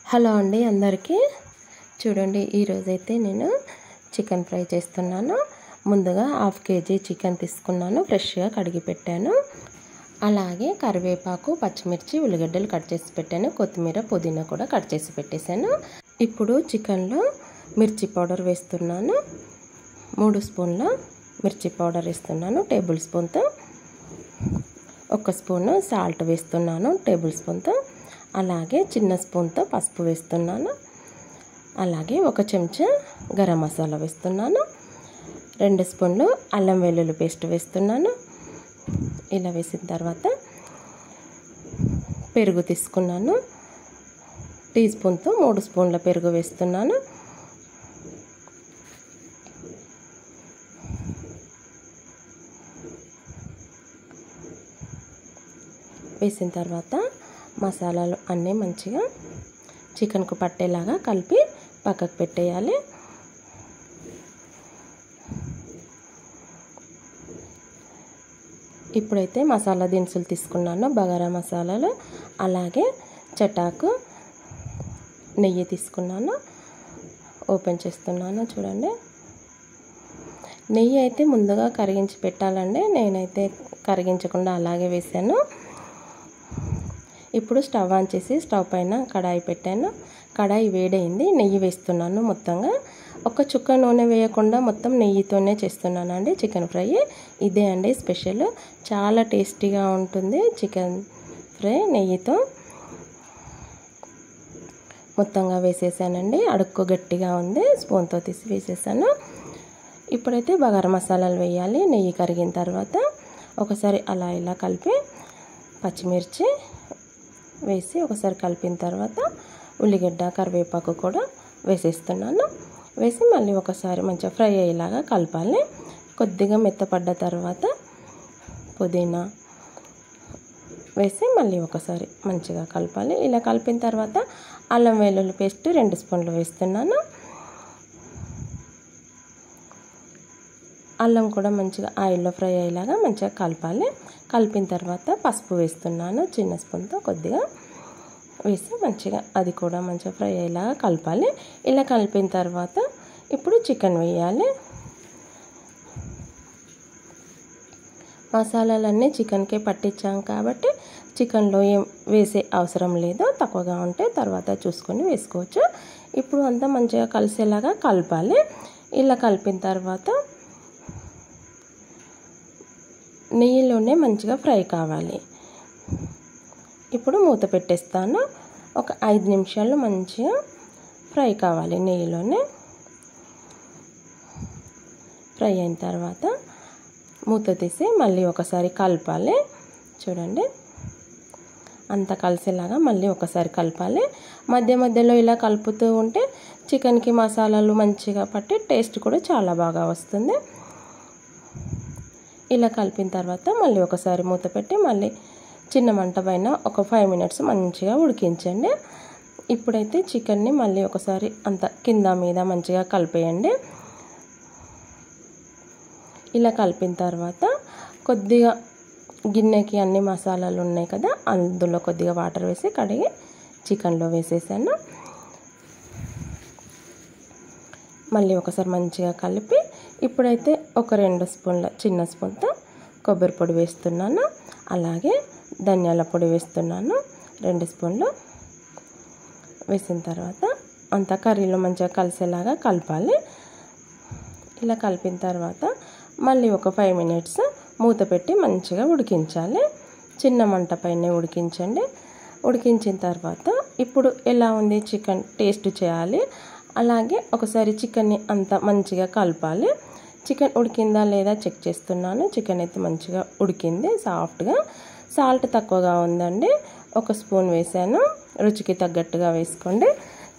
hello అండి అందరికీ చూడండి ఈరోజైతే నేను చికెన్ ఫ్రై చేస్తున్నాను ముందుగా హాఫ్ కేజీ చికెన్ తీసుకున్నాను ఫ్రెష్గా కడిగి పెట్టాను అలాగే కరివేపాకు పచ్చిమిర్చి ఉల్లిగడ్డలు కట్ చేసి పెట్టాను కొత్తిమీర పుదీనా కూడా కట్ చేసి పెట్టేశాను ఇప్పుడు చికెన్లో మిర్చి పౌడర్ వేస్తున్నాను మూడు స్పూన్ల మిర్చి పౌడర్ వేస్తున్నాను టేబుల్ స్పూన్తో ఒక స్పూను సాల్ట్ వేస్తున్నాను టేబుల్ స్పూన్తో అలాగే చిన్న స్పూన్తో పసుపు వేస్తున్నాను అలాగే ఒక చెంచా గరం మసాలా వేస్తున్నాను రెండు స్పూన్లు అల్లం వెల్లుల్లి పేస్ట్ వేస్తున్నాను ఇలా వేసిన తర్వాత పెరుగు తీసుకున్నాను టీ స్పూన్తో మూడు స్పూన్ల పెరుగు వేస్తున్నాను వేసిన తర్వాత మసాలాలు అన్నీ మంచిగా చికెన్కు పట్టేలాగా కలిపి పక్కకు పెట్టేయాలి ఇప్పుడైతే మసాలా దినుసులు తీసుకున్నాను బగారా మసాలాలు అలాగే చటాకు నెయ్యి తీసుకున్నాను ఓపెన్ చేస్తున్నాను చూడండి నెయ్యి అయితే ముందుగా కరిగించి పెట్టాలండి నేనైతే కరిగించకుండా అలాగే వేసాను ఇప్పుడు స్టవ్ ఆన్ చేసి స్టవ్ పైన కడాయి పెట్టాను కడాయి వేడైంది నెయ్యి వేస్తున్నాను మొత్తంగా ఒక చుక్క నూనె వేయకుండా మొత్తం నెయ్యితోనే చేస్తున్నాను అండి చికెన్ ఫ్రై ఇదే అండి స్పెషల్ చాలా టేస్టీగా ఉంటుంది చికెన్ ఫ్రై నెయ్యితో మొత్తంగా వేసేసానండి అడుక్కు గట్టిగా ఉంది స్పూన్తో తీసి వేసేసాను ఇప్పుడైతే బగారా మసాలాలు వేయాలి నెయ్యి కరిగిన తర్వాత ఒకసారి అలా ఇలా కలిపి పచ్చిమిర్చి వేసి ఒకసారి కలిపిన తర్వాత ఉల్లిగడ్డ కరివేపాకు కూడా వేసేస్తున్నాను వేసి మళ్ళీ ఒకసారి మంచిగా ఫ్రై అయ్యేలాగా కలపాలి కొద్దిగా మెత్తపడ్డ తర్వాత పుదీనా వేసి మళ్ళీ ఒకసారి మంచిగా కలపాలి ఇలా కలిపిన తర్వాత అల్లం వెల్లుల్లి పేస్ట్ రెండు స్పూన్లు వేస్తున్నాను అల్లం కూడా మంచిగా ఆయిల్లో ఫ్రై అయ్యేలాగా మంచిగా కలపాలి కలిపిన తర్వాత పసుపు వేస్తున్నాను చిన్న స్పూన్తో కొద్దిగా వేసి మంచిగా అది కూడా మంచిగా ఫ్రై అయ్యేలాగా కలపాలి ఇలా కలిపిన తర్వాత ఇప్పుడు చికెన్ వేయాలి మసాలాలన్నీ చికెన్కే పట్టించాం కాబట్టి చికెన్లో ఏం వేసే అవసరం లేదు తక్కువగా ఉంటే తర్వాత చూసుకొని వేసుకోవచ్చు ఇప్పుడు అంతా మంచిగా కలిసేలాగా కలపాలి ఇలా కలిపిన తర్వాత నెయ్యిలోనే మంచిగా ఫ్రై కావాలి ఇప్పుడు మూత పెట్టేస్తాను ఒక ఐదు నిమిషాలు మంచిగా ఫ్రై కావాలి నెయ్యిలోనే ఫ్రై అయిన తర్వాత మూత తీసి మళ్ళీ ఒకసారి కలపాలి చూడండి అంత కలిసేలాగా మళ్ళీ ఒకసారి కలపాలి మధ్య మధ్యలో ఇలా కలుపుతూ ఉంటే చికెన్కి మసాలాలు మంచిగా పట్టి టేస్ట్ కూడా చాలా బాగా వస్తుంది ఇలా కలిపిన తర్వాత మళ్ళీ ఒకసారి మూత పెట్టి మళ్ళీ చిన్న మంట పైన ఒక ఫైవ్ మినిట్స్ మంచిగా ఉడికించండి ఇప్పుడైతే చికెన్ని మళ్ళీ ఒకసారి అంత కింద మీద మంచిగా కలిపేయండి ఇలా కలిపిన తర్వాత కొద్దిగా గిన్నెకి అన్ని మసాలాలు ఉన్నాయి కదా అందులో కొద్దిగా వాటర్ వేసి కడిగి చికెన్లో వేసేసాను మళ్ళీ ఒకసారి మంచిగా కలిపి ఇప్పుడైతే ఒక రెండు స్పూన్ల చిన్న స్పూన్తో కొబ్బరి పొడి వేస్తున్నాను అలాగే ధనియాల పొడి వేస్తున్నాను రెండు స్పూన్లు వేసిన తర్వాత అంత కర్రీలో మంచిగా కలిసేలాగా కలపాలి ఇలా కలిపిన తర్వాత మళ్ళీ ఒక ఫైవ్ మినిట్స్ మూత పెట్టి మంచిగా ఉడికించాలి చిన్న మంట పైన ఉడికించండి ఉడికించిన తర్వాత ఇప్పుడు ఎలా ఉంది చికెన్ టేస్ట్ చేయాలి అలాగే ఒకసారి చికెన్ని అంత మంచిగా కలపాలి చికెన్ ఉడికిందా లేదా చెక్ చేస్తున్నాను చికెన్ అయితే మంచిగా ఉడికింది సాఫ్ట్గా సాల్ట్ తక్కువగా ఉందండి ఒక స్పూన్ వేసాను రుచికి తగ్గట్టుగా వేసుకోండి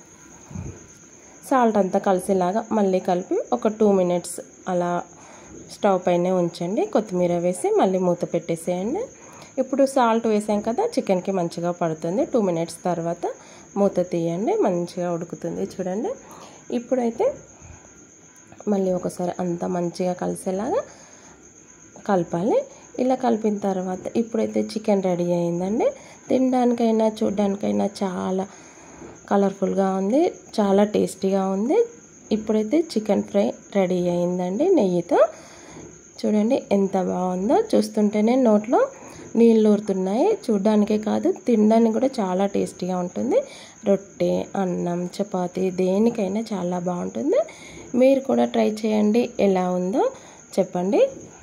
సాల్ట్ అంతా కలిసేలాగా మళ్ళీ కలిపి ఒక టూ మినిట్స్ అలా స్టవ్ పైనే ఉంచండి కొత్తిమీర వేసి మళ్ళీ మూత పెట్టేసేయండి ఇప్పుడు సాల్ట్ వేసాం కదా చికెన్కి మంచిగా పడుతుంది టూ మినిట్స్ తర్వాత మూత తీయండి మంచిగా ఉడుకుతుంది చూడండి ఇప్పుడైతే మళ్ళీ ఒకసారి అంతా మంచిగా కలిసేలాగా కలపాలి ఇలా కలిపిన తర్వాత ఇప్పుడైతే చికెన్ రెడీ అయిందండి తినడానికైనా చూడడానికైనా చాలా కలర్ఫుల్గా ఉంది చాలా టేస్టీగా ఉంది ఇప్పుడైతే చికెన్ ఫ్రై రెడీ అయిందండి నెయ్యితో చూడండి ఎంత బాగుందో చూస్తుంటేనే నోట్లో నీళ్ళు ఊరుతున్నాయి చూడ్డానికే కాదు తినడానికి కూడా చాలా టేస్టీగా ఉంటుంది రొట్టె అన్నం చపాతి దేనికైనా చాలా బాగుంటుంది మీరు కూడా ట్రై చేయండి ఎలా ఉందో చెప్పండి